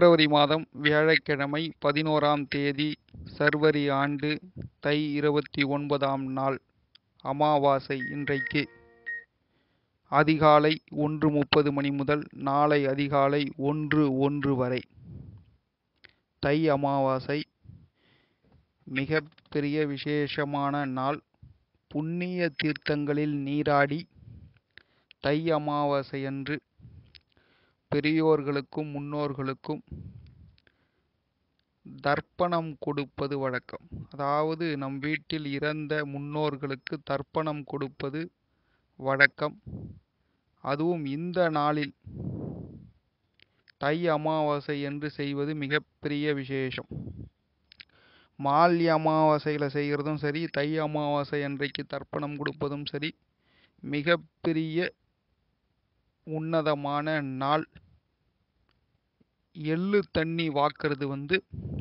பிப்ரவரி மாதம் வியாழக்கிழமை பதினோராம் தேதி சர்வரி ஆண்டு தை இருபத்தி ஒன்பதாம் நாள் அமாவாசை இன்றைக்கு அதிகாலை ஒன்று முப்பது மணி முதல் நாளை அதிகாலை ஒன்று ஒன்று வரை தை அமாவாசை மிக பெரிய விசேஷமான நாள் புண்ணிய தீர்த்தங்களில் நீராடி தை அமாவாசையன்று பெரியோர்களுக்கும் முன்னோர்களுக்கும் தர்ப்பணம் கொடுப்பது வழக்கம் அதாவது நம் வீட்டில் இறந்த முன்னோர்களுக்கு தர்ப்பணம் கொடுப்பது வழக்கம் அதுவும் இந்த நாளில் தை அமாவாசை என்று செய்வது மிகப்பெரிய விசேஷம் மால்ய அமாவாசையில் செய்கிறதும் சரி தை அமாவாசை அன்றைக்கு தர்ப்பணம் கொடுப்பதும் சரி மிகப்பெரிய உன்னதமான நாள் எள்ளு தண்ணி வாக்கிறது வந்து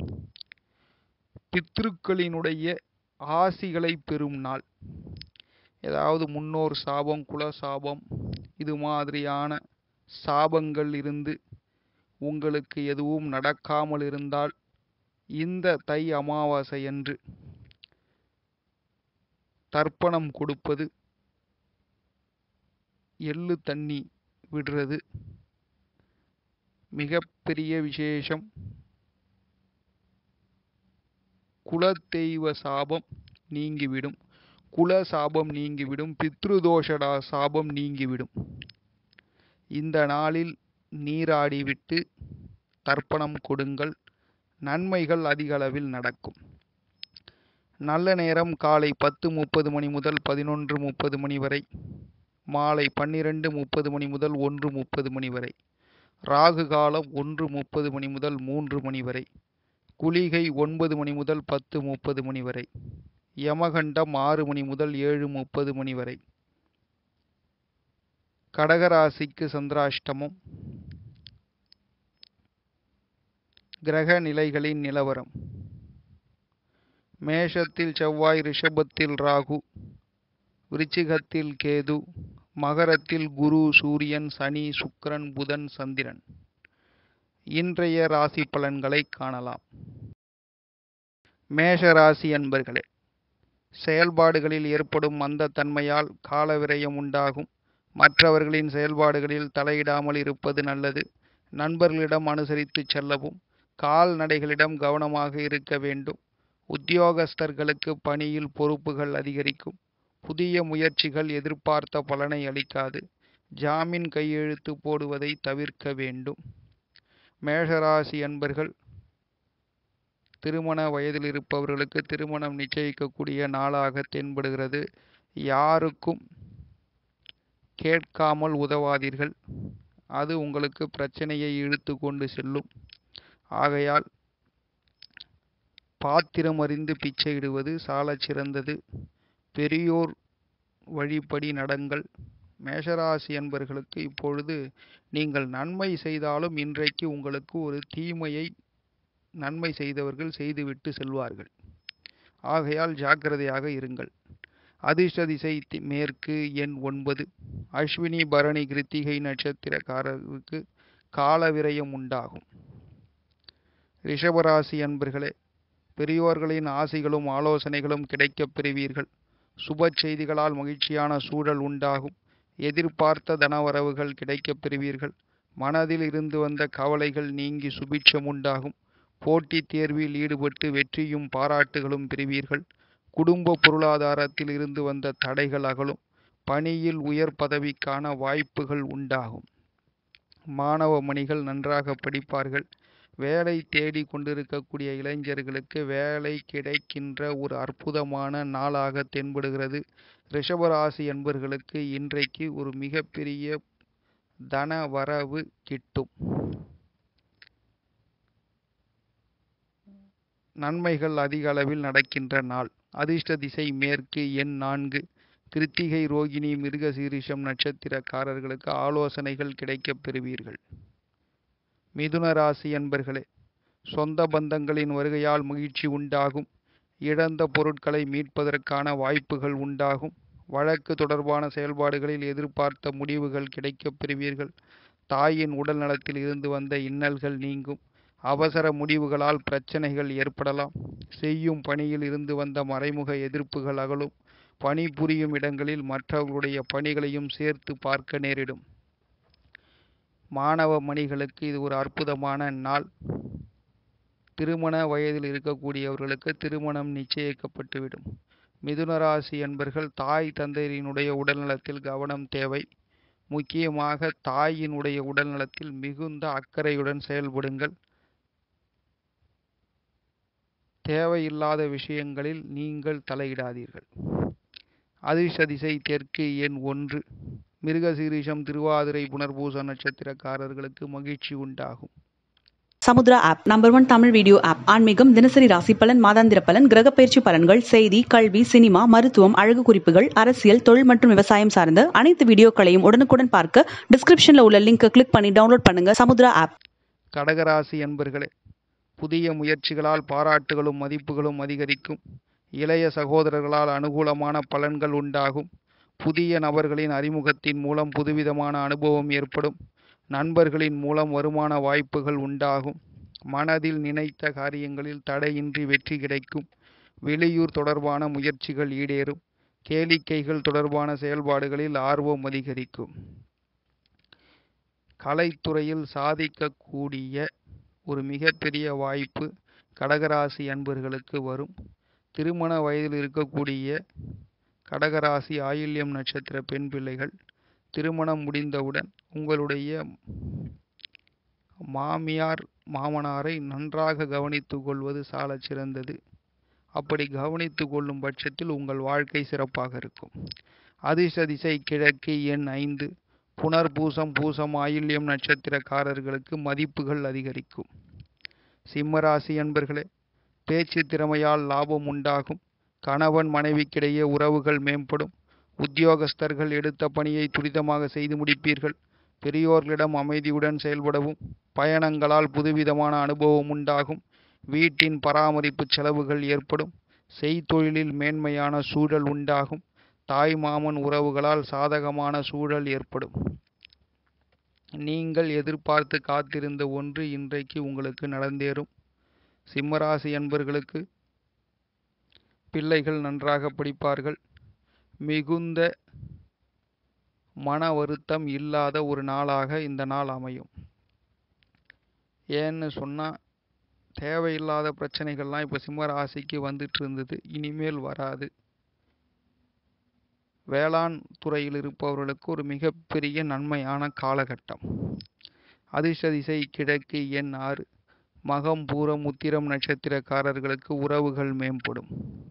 பித்ருக்களினுடைய ஆசிகளை பெறும் நாள் ஏதாவது முன்னோர் சாபம் குல சாபம் இது மாதிரியான சாபங்கள் இருந்து உங்களுக்கு எதுவும் நடக்காமல் இருந்தால் இந்த தை அமாவாசை அன்று தர்ப்பணம் கொடுப்பது எள்ளு தண்ணி விடுறது மிகப்பெரிய விசேஷம் குலதெய்வ சாபம் நீங்கிவிடும் குல சாபம் நீங்கிவிடும் பித்ருதோஷடா சாபம் நீங்கிவிடும் இந்த நாளில் நீராடிவிட்டு தர்ப்பணம் கொடுங்கள் நன்மைகள் அதிக அளவில் நடக்கும் நல்ல நேரம் காலை பத்து முப்பது மணி முதல் பதினொன்று முப்பது மணி வரை மாலை பன்னிரெண்டு முப்பது மணி முதல் ஒன்று முப்பது மணி வரை ராகு காலம் ஒன்று முப்பது மணி முதல் மூன்று மணி வரை குளிகை ஒன்பது மணி முதல் பத்து முப்பது மணி வரை யமகண்டம் ஆறு மணி முதல் ஏழு முப்பது மணி வரை கடகராசிக்கு சந்திராஷ்டமம் கிரக நிலைகளின் நிலவரம் மேஷத்தில் செவ்வாய் ரிஷபத்தில் ராகு விருச்சிகத்தில் கேது மகரத்தில் குரு சூரியன் சனி சுக்கிரன் புதன் சந்திரன் இன்றைய ராசி பலன்களை காணலாம் மேஷ ராசி அன்பர்களே செயல்பாடுகளில் ஏற்படும் மந்த தன்மையால் கால விரயம் உண்டாகும் மற்றவர்களின் செயல்பாடுகளில் தலையிடாமல் இருப்பது நல்லது நண்பர்களிடம் அனுசரித்து செல்லவும் கால்நடைகளிடம் கவனமாக இருக்க வேண்டும் உத்தியோகஸ்தர்களுக்கு பணியில் பொறுப்புகள் அதிகரிக்கும் புதிய முயற்சிகள் எதிர்பார்த்த பலனை அளிக்காது ஜாமீன் கையெழுத்து போடுவதை தவிர்க்க வேண்டும் மேஷராசி அன்பர்கள் திருமண வயதில் இருப்பவர்களுக்கு திருமணம் நிச்சயிக்கக்கூடிய நாளாக தென்படுகிறது யாருக்கும் கேட்காமல் உதவாதீர்கள் அது உங்களுக்கு பிரச்சனையை இழுத்து கொண்டு செல்லும் ஆகையால் பாத்திரம் அறிந்து பிச்சையிடுவது சாலச் சிறந்தது பெரியோர் வழிப்படி நடங்கள் மேஷராசி என்பர்களுக்கு இப்பொழுது நீங்கள் நன்மை செய்தாலும் இன்றைக்கு உங்களுக்கு ஒரு தீமையை நன்மை செய்தவர்கள் செய்துவிட்டு செல்வார்கள் ஆகையால் ஜாக்கிரதையாக இருங்கள் அதிர்ஷ்ட திசை தி- மேற்கு எண் ஒன்பது அஸ்வினி பரணி கிருத்திகை நட்சத்திரக்காரருக்கு கால விரயம் உண்டாகும் ரிஷபராசி அன்பர்களே பெரியோர்களின் ஆசிகளும் ஆலோசனைகளும் கிடைக்கப் பெறுவீர்கள் சுப செய்திகளால் மகிழ்ச்சியான சூழல் உண்டாகும் எதிர்பார்த்த தனவரவுகள் கிடைக்கப் பெறுவீர்கள் மனதில் இருந்து வந்த கவலைகள் நீங்கி சுபிட்சம் உண்டாகும் போட்டித் தேர்வில் ஈடுபட்டு வெற்றியும் பாராட்டுகளும் பெறுவீர்கள் குடும்ப பொருளாதாரத்தில் இருந்து வந்த தடைகள் அகலும் பணியில் உயர் பதவிக்கான வாய்ப்புகள் உண்டாகும் மாணவ மணிகள் நன்றாக படிப்பார்கள் வேலை தேடி கொண்டிருக்கக்கூடிய இளைஞர்களுக்கு வேலை கிடைக்கின்ற ஒரு அற்புதமான நாளாக தென்படுகிறது ரிஷபராசி என்பர்களுக்கு இன்றைக்கு ஒரு மிகப்பெரிய தன வரவு கிட்டும் நன்மைகள் அதிக அளவில் நடக்கின்ற நாள் அதிர்ஷ்ட திசை மேற்கு எண் நான்கு கிருத்திகை ரோகிணி மிருகசீரிஷம் நட்சத்திரக்காரர்களுக்கு ஆலோசனைகள் கிடைக்கப் பெறுவீர்கள் மிதுன ராசி என்பர்களே சொந்த பந்தங்களின் வருகையால் மகிழ்ச்சி உண்டாகும் இழந்த பொருட்களை மீட்பதற்கான வாய்ப்புகள் உண்டாகும் வழக்கு தொடர்பான செயல்பாடுகளில் எதிர்பார்த்த முடிவுகள் கிடைக்கப் பெறுவீர்கள் தாயின் உடல் நலத்தில் இருந்து வந்த இன்னல்கள் நீங்கும் அவசர முடிவுகளால் பிரச்சனைகள் ஏற்படலாம் செய்யும் பணியில் இருந்து வந்த மறைமுக எதிர்ப்புகள் அகலும் பணிபுரியும் இடங்களில் மற்றவர்களுடைய பணிகளையும் சேர்த்து பார்க்க நேரிடும் மாணவ மணிகளுக்கு இது ஒரு அற்புதமான நாள் திருமண வயதில் இருக்கக்கூடியவர்களுக்கு திருமணம் நிச்சயிக்கப்பட்டுவிடும் மிதுனராசி என்பர்கள் தாய் தந்தையினுடைய உடல்நலத்தில் கவனம் தேவை முக்கியமாக தாயினுடைய உடல்நலத்தில் மிகுந்த அக்கறையுடன் செயல்படுங்கள் தேவையில்லாத விஷயங்களில் நீங்கள் தலையிடாதீர்கள் அதிர்ஷ்ட திசை தெற்கு எண் ஒன்று மிருகசீரிஷம் திருவாதிரை புனர்பூச நட்சத்திரக்காரர்களுக்கு மகிழ்ச்சி உண்டாகும் Samudra app number one Tamil video app ஆன்மீகம் தினசரி ராசி பலன் மாதாந்திர பலன் கிரக பயிற்சி பலன்கள் செய்தி கல்வி சினிமா மருத்துவம் அழகு குறிப்புகள் அரசியல் தொழில் மற்றும் விவசாயம் சார்ந்த அனைத்து வீடியோக்களையும் உடனுக்குடன் பார்க்க டிஸ்கிரிப்ஷன்ல உள்ள லிங்கை கிளிக் பண்ணி டவுன்லோட் பண்ணுங்க சமுத்ரா ஆப் கடகராசி என்பர்களே புதிய முயற்சிகளால் பாராட்டுகளும் மதிப்புகளும் அதிகரிக்கும் இளைய சகோதரர்களால் அனுகூலமான பலன்கள் உண்டாகும் புதிய நபர்களின் அறிமுகத்தின் மூலம் புதுவிதமான அனுபவம் ஏற்படும் நண்பர்களின் மூலம் வருமான வாய்ப்புகள் உண்டாகும் மனதில் நினைத்த காரியங்களில் தடையின்றி வெற்றி கிடைக்கும் வெளியூர் தொடர்பான முயற்சிகள் ஈடேறும் கேளிக்கைகள் தொடர்பான செயல்பாடுகளில் ஆர்வம் அதிகரிக்கும் கலைத்துறையில் சாதிக்கக்கூடிய ஒரு மிகப்பெரிய வாய்ப்பு கடகராசி அன்பர்களுக்கு வரும் திருமண வயதில் இருக்கக்கூடிய கடகராசி ஆயில்யம் நட்சத்திர பெண் பிள்ளைகள் திருமணம் முடிந்தவுடன் உங்களுடைய மாமியார் மாமனாரை நன்றாக கவனித்து கொள்வது சாலச் சிறந்தது அப்படி கவனித்து கொள்ளும் பட்சத்தில் உங்கள் வாழ்க்கை சிறப்பாக இருக்கும் அதிர்ஷ்ட திசை கிழக்கு எண் ஐந்து புனர்பூசம் பூசம் ஆயில்யம் நட்சத்திரக்காரர்களுக்கு மதிப்புகள் அதிகரிக்கும் சிம்மராசி என்பர்களே பேச்சு திறமையால் லாபம் உண்டாகும் கணவன் மனைவிக்கிடையே உறவுகள் மேம்படும் உத்தியோகஸ்தர்கள் எடுத்த பணியை துரிதமாக செய்து முடிப்பீர்கள் பெரியோர்களிடம் அமைதியுடன் செயல்படவும் பயணங்களால் புதுவிதமான அனுபவம் உண்டாகும் வீட்டின் பராமரிப்பு செலவுகள் ஏற்படும் செய்தொழிலில் மேன்மையான சூழல் உண்டாகும் தாய் மாமன் உறவுகளால் சாதகமான சூழல் ஏற்படும் நீங்கள் எதிர்பார்த்து காத்திருந்த ஒன்று இன்றைக்கு உங்களுக்கு நடந்தேறும் சிம்மராசி என்பர்களுக்கு பிள்ளைகள் நன்றாக படிப்பார்கள் மிகுந்த மன வருத்தம் இல்லாத ஒரு நாளாக இந்த நாள் அமையும் ஏன்னு சொன்னால் தேவையில்லாத பிரச்சனைகள்லாம் இப்போ சிம்ம ராசிக்கு வந்துட்டு இருந்தது இனிமேல் வராது வேளாண் துறையில் இருப்பவர்களுக்கு ஒரு மிகப்பெரிய நன்மையான காலகட்டம் அதிர்ஷ்ட திசை கிழக்கு எண் ஆறு மகம் பூரம் உத்திரம் நட்சத்திரக்காரர்களுக்கு உறவுகள் மேம்படும்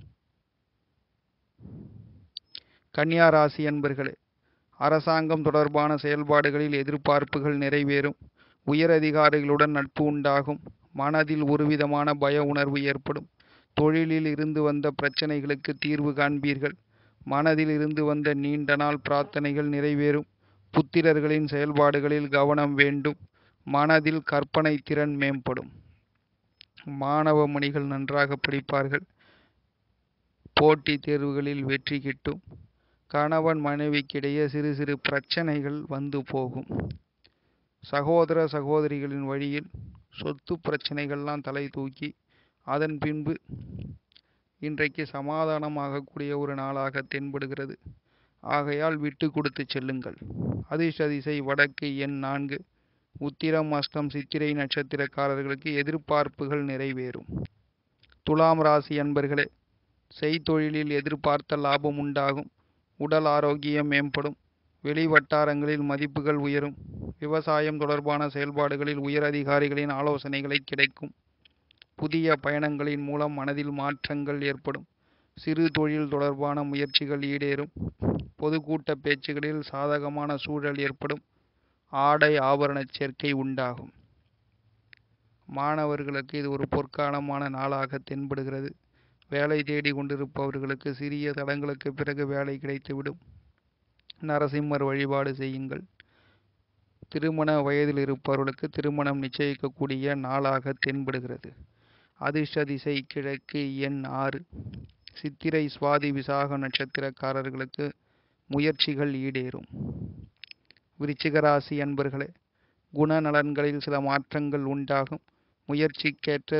கன்னியா ராசி என்பர்களே அரசாங்கம் தொடர்பான செயல்பாடுகளில் எதிர்பார்ப்புகள் நிறைவேறும் உயர் அதிகாரிகளுடன் நட்பு உண்டாகும் மனதில் ஒருவிதமான பய உணர்வு ஏற்படும் தொழிலில் இருந்து வந்த பிரச்சனைகளுக்கு தீர்வு காண்பீர்கள் மனதில் இருந்து வந்த நீண்ட நாள் பிரார்த்தனைகள் நிறைவேறும் புத்திரர்களின் செயல்பாடுகளில் கவனம் வேண்டும் மனதில் கற்பனை திறன் மேம்படும் மாணவ மணிகள் நன்றாக படிப்பார்கள் போட்டித் தேர்வுகளில் வெற்றி கிட்டும் கணவன் மனைவிக்கிடையே சிறு சிறு பிரச்சனைகள் வந்து போகும் சகோதர சகோதரிகளின் வழியில் சொத்து பிரச்சனைகள்லாம் தலை தூக்கி அதன் பின்பு இன்றைக்கு சமாதானமாகக்கூடிய ஒரு நாளாக தென்படுகிறது ஆகையால் விட்டு கொடுத்து செல்லுங்கள் அதிர்ஷ்ட திசை வடக்கு எண் நான்கு உத்திரம் அஸ்தம் சித்திரை நட்சத்திரக்காரர்களுக்கு எதிர்பார்ப்புகள் நிறைவேறும் துலாம் ராசி அன்பர்களே செய்தொழிலில் எதிர்பார்த்த லாபம் உண்டாகும் உடல் ஆரோக்கியம் மேம்படும் வெளி வட்டாரங்களில் மதிப்புகள் உயரும் விவசாயம் தொடர்பான செயல்பாடுகளில் உயர் அதிகாரிகளின் ஆலோசனைகளை கிடைக்கும் புதிய பயணங்களின் மூலம் மனதில் மாற்றங்கள் ஏற்படும் சிறு தொழில் தொடர்பான முயற்சிகள் ஈடேறும் பொதுக்கூட்ட பேச்சுகளில் சாதகமான சூழல் ஏற்படும் ஆடை ஆபரண சேர்க்கை உண்டாகும் மாணவர்களுக்கு இது ஒரு பொற்காலமான நாளாக தென்படுகிறது வேலை தேடி கொண்டிருப்பவர்களுக்கு சிறிய தடங்களுக்கு பிறகு வேலை கிடைத்துவிடும் நரசிம்மர் வழிபாடு செய்யுங்கள் திருமண வயதில் இருப்பவர்களுக்கு திருமணம் நிச்சயிக்கக்கூடிய நாளாக தென்படுகிறது அதிர்ஷ்ட திசை கிழக்கு எண் ஆறு சித்திரை சுவாதி விசாக நட்சத்திரக்காரர்களுக்கு முயற்சிகள் ஈடேறும் விருச்சிகராசி அன்பர்களே குணநலன்களில் சில மாற்றங்கள் உண்டாகும் முயற்சிக்கேற்ற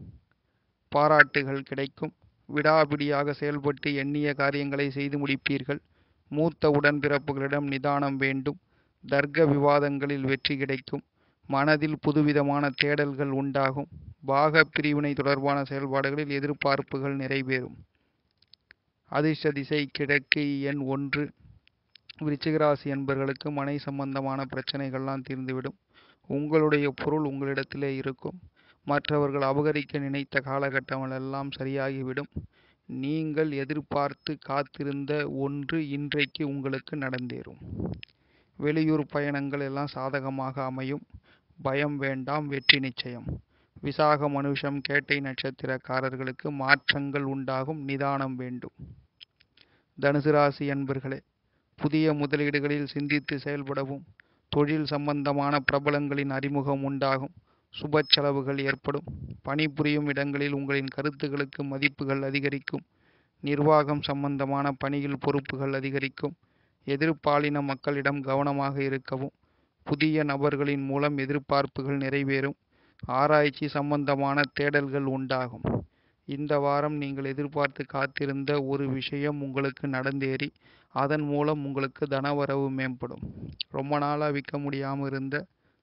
பாராட்டுகள் கிடைக்கும் விடாபிடியாக செயல்பட்டு எண்ணிய காரியங்களை செய்து முடிப்பீர்கள் மூத்த உடன்பிறப்புகளிடம் நிதானம் வேண்டும் தர்க்க விவாதங்களில் வெற்றி கிடைக்கும் மனதில் புதுவிதமான தேடல்கள் உண்டாகும் பாக பிரிவினை தொடர்பான செயல்பாடுகளில் எதிர்பார்ப்புகள் நிறைவேறும் அதிர்ஷ்ட திசை கிழக்கு எண் ஒன்று விருச்சிகராசி என்பவர்களுக்கு மனை சம்பந்தமான பிரச்சனைகள்லாம் தீர்ந்துவிடும் உங்களுடைய பொருள் உங்களிடத்திலே இருக்கும் மற்றவர்கள் அபகரிக்க நினைத்த காலகட்டம் எல்லாம் சரியாகிவிடும் நீங்கள் எதிர்பார்த்து காத்திருந்த ஒன்று இன்றைக்கு உங்களுக்கு நடந்தேறும் வெளியூர் பயணங்கள் எல்லாம் சாதகமாக அமையும் பயம் வேண்டாம் வெற்றி நிச்சயம் விசாக மனுஷம் கேட்டை நட்சத்திரக்காரர்களுக்கு மாற்றங்கள் உண்டாகும் நிதானம் வேண்டும் தனுசு ராசி என்பர்களே புதிய முதலீடுகளில் சிந்தித்து செயல்படவும் தொழில் சம்பந்தமான பிரபலங்களின் அறிமுகம் உண்டாகும் சுப செலவுகள் ஏற்படும் பணிபுரியும் இடங்களில் உங்களின் கருத்துகளுக்கு மதிப்புகள் அதிகரிக்கும் நிர்வாகம் சம்பந்தமான பணியில் பொறுப்புகள் அதிகரிக்கும் எதிர்ப்பாலின மக்களிடம் கவனமாக இருக்கவும் புதிய நபர்களின் மூலம் எதிர்பார்ப்புகள் நிறைவேறும் ஆராய்ச்சி சம்பந்தமான தேடல்கள் உண்டாகும் இந்த வாரம் நீங்கள் எதிர்பார்த்து காத்திருந்த ஒரு விஷயம் உங்களுக்கு நடந்தேறி அதன் மூலம் உங்களுக்கு தனவரவு மேம்படும் ரொம்ப நாளாக விற்க முடியாமல் இருந்த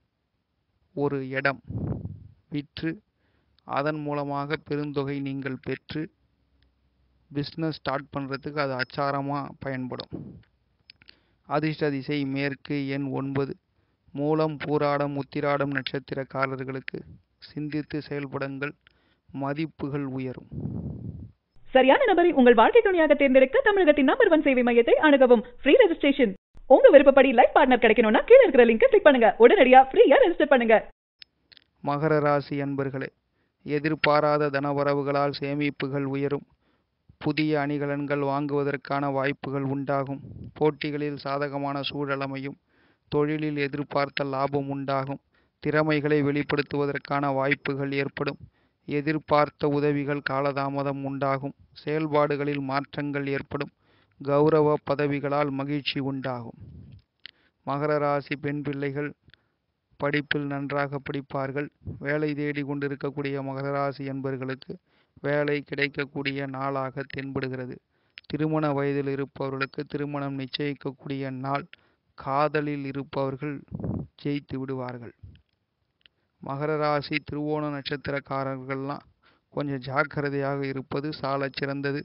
ஒரு இடம் விற்று அதன் மூலமாக பெருந்தொகை நீங்கள் பெற்று பிஸ்னஸ் ஸ்டார்ட் பண்ணுறதுக்கு அது அச்சாரமாக பயன்படும் அதிர்ஷ்ட திசை மேற்கு எண் ஒன்பது மூலம் பூராடம் உத்திராடம் நட்சத்திரக்காரர்களுக்கு சிந்தித்து செயல்படுங்கள் மதிப்புகள் உயரும் சரியான நபரை உங்கள் வாழ்க்கை துணையாக தேர்ந்தெடுக்க தமிழகத்தின் நம்பர் ஒன் சேவை மையத்தை அணுகவும் ஃப்ரீ ரெஜிஸ்ட்ரேஷன் உங்க விருப்பப்படி லைஃப் பார்ட்னர் கிடைக்கணும்னா கீழே இருக்கிற லிங்கை கிளிக் பண்ணுங்க உடனடியா ஃப்ரீயா ரெஜிஸ்டர் பண்ணுங்க மகர ராசி அன்பர்களே எதிர்பாராத தனவரவுகளால் சேமிப்புகள் உயரும் புதிய அணிகலன்கள் வாங்குவதற்கான வாய்ப்புகள் உண்டாகும் போட்டிகளில் சாதகமான சூழல் அமையும் தொழிலில் எதிர்பார்த்த லாபம் உண்டாகும் திறமைகளை வெளிப்படுத்துவதற்கான வாய்ப்புகள் ஏற்படும் எதிர்பார்த்த உதவிகள் காலதாமதம் உண்டாகும் செயல்பாடுகளில் மாற்றங்கள் ஏற்படும் கௌரவ பதவிகளால் மகிழ்ச்சி உண்டாகும் மகர ராசி பெண் பிள்ளைகள் படிப்பில் நன்றாக படிப்பார்கள் வேலை தேடி கொண்டிருக்கக்கூடிய மகர ராசி என்பவர்களுக்கு வேலை கிடைக்கக்கூடிய நாளாக தென்படுகிறது திருமண வயதில் இருப்பவர்களுக்கு திருமணம் நிச்சயிக்கக்கூடிய நாள் காதலில் இருப்பவர்கள் ஜெயித்து விடுவார்கள் மகர ராசி திருவோண நட்சத்திரக்காரர்கள்லாம் கொஞ்சம் ஜாக்கிரதையாக இருப்பது சாலச் சிறந்தது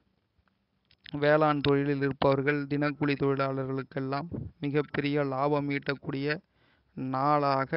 வேளாண் தொழிலில் இருப்பவர்கள் தினக்கூலி தொழிலாளர்களுக்கெல்லாம் மிகப்பெரிய லாபம் ஈட்டக்கூடிய நாளாக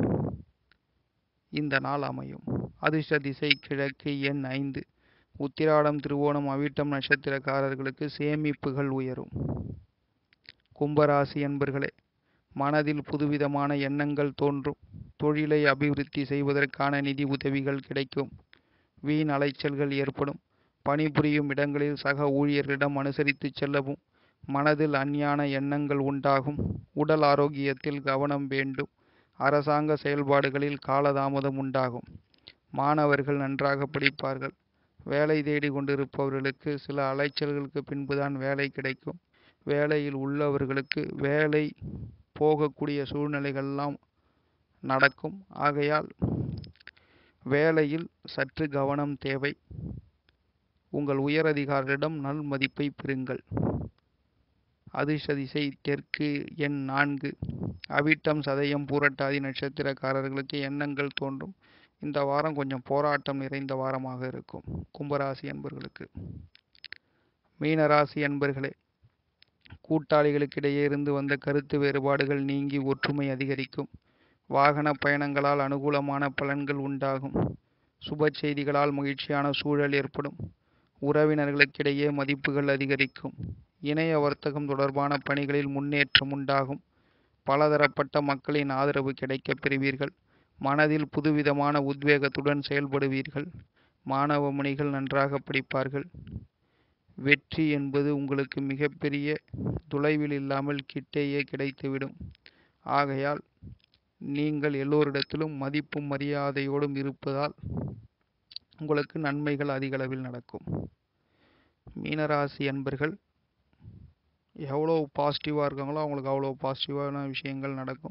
இந்த நாள் அமையும் அதிர்ஷ்ட திசை கிழக்கு எண் ஐந்து உத்திராடம் திருவோணம் அவிட்டம் நட்சத்திரக்காரர்களுக்கு சேமிப்புகள் உயரும் கும்பராசி என்பர்களே மனதில் புதுவிதமான எண்ணங்கள் தோன்றும் தொழிலை அபிவிருத்தி செய்வதற்கான நிதி உதவிகள் கிடைக்கும் வீண் அலைச்சல்கள் ஏற்படும் பணிபுரியும் இடங்களில் சக ஊழியர்களிடம் அனுசரித்து செல்லவும் மனதில் அஞ்ஞான எண்ணங்கள் உண்டாகும் உடல் ஆரோக்கியத்தில் கவனம் வேண்டும் அரசாங்க செயல்பாடுகளில் காலதாமதம் உண்டாகும் மாணவர்கள் நன்றாக படிப்பார்கள் வேலை தேடி கொண்டிருப்பவர்களுக்கு சில அலைச்சல்களுக்கு பின்புதான் வேலை கிடைக்கும் வேலையில் உள்ளவர்களுக்கு வேலை போகக்கூடிய சூழ்நிலைகள்லாம் நடக்கும் ஆகையால் வேலையில் சற்று கவனம் தேவை உங்கள் உயரதிகாரிகளிடம் நல் மதிப்பை பெறுங்கள் அதிர்ஷ்ட திசை தெற்கு எண் நான்கு அவிட்டம் சதயம் பூரட்டாதி நட்சத்திரக்காரர்களுக்கு எண்ணங்கள் தோன்றும் இந்த வாரம் கொஞ்சம் போராட்டம் நிறைந்த வாரமாக இருக்கும் கும்பராசி என்பர்களுக்கு மீனராசி என்பர்களே கூட்டாளிகளுக்கிடையே இருந்து வந்த கருத்து வேறுபாடுகள் நீங்கி ஒற்றுமை அதிகரிக்கும் வாகன பயணங்களால் அனுகூலமான பலன்கள் உண்டாகும் சுப செய்திகளால் மகிழ்ச்சியான சூழல் ஏற்படும் உறவினர்களுக்கிடையே மதிப்புகள் அதிகரிக்கும் இணைய வர்த்தகம் தொடர்பான பணிகளில் முன்னேற்றம் உண்டாகும் பலதரப்பட்ட மக்களின் ஆதரவு கிடைக்கப் பெறுவீர்கள் மனதில் புதுவிதமான உத்வேகத்துடன் செயல்படுவீர்கள் மாணவ மணிகள் நன்றாக படிப்பார்கள் வெற்றி என்பது உங்களுக்கு மிகப்பெரிய தொலைவில் இல்லாமல் கிட்டேயே கிடைத்துவிடும் ஆகையால் நீங்கள் எல்லோரிடத்திலும் மதிப்பும் மரியாதையோடும் இருப்பதால் உங்களுக்கு நன்மைகள் அதிகளவில் நடக்கும் மீனராசி அன்பர்கள் எவ்வளோ பாசிட்டிவாக இருக்காங்களோ அவங்களுக்கு அவ்வளோ பாசிட்டிவான விஷயங்கள் நடக்கும்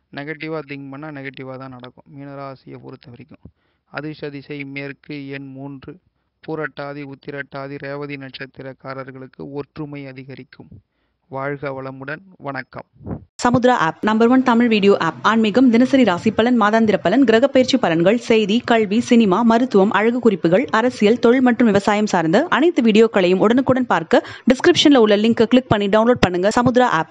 நெகட்டிவாக திங்க் பண்ணால் நெகட்டிவாக தான் நடக்கும் மீனராசியை பொறுத்த வரைக்கும் அதிர்ஷ்ட திசை மேற்கு எண் மூன்று பூரட்டாதி உத்திரட்டாதி ரேவதி நட்சத்திரக்காரர்களுக்கு ஒற்றுமை அதிகரிக்கும் வாழ்க வளமுடன் வணக்கம் Samudra app number one Tamil video app ஆன்மீகம் தினசரி ராசி பலன் மாதாந்திர பலன் கிரக பயிற்சி பலன்கள் செய்தி கல்வி சினிமா மருத்துவம் அழகு குறிப்புகள் அரசியல் தொழில் மற்றும் விவசாயம் சார்ந்த அனைத்து வீடியோக்களையும் உடனுக்குடன் பார்க்க டிஸ்கிரிப்ஷன்ல உள்ள லிங்கை கிளிக் பண்ணி டவுன்லோட் பண்ணுங்க சமுத்ரா ஆப்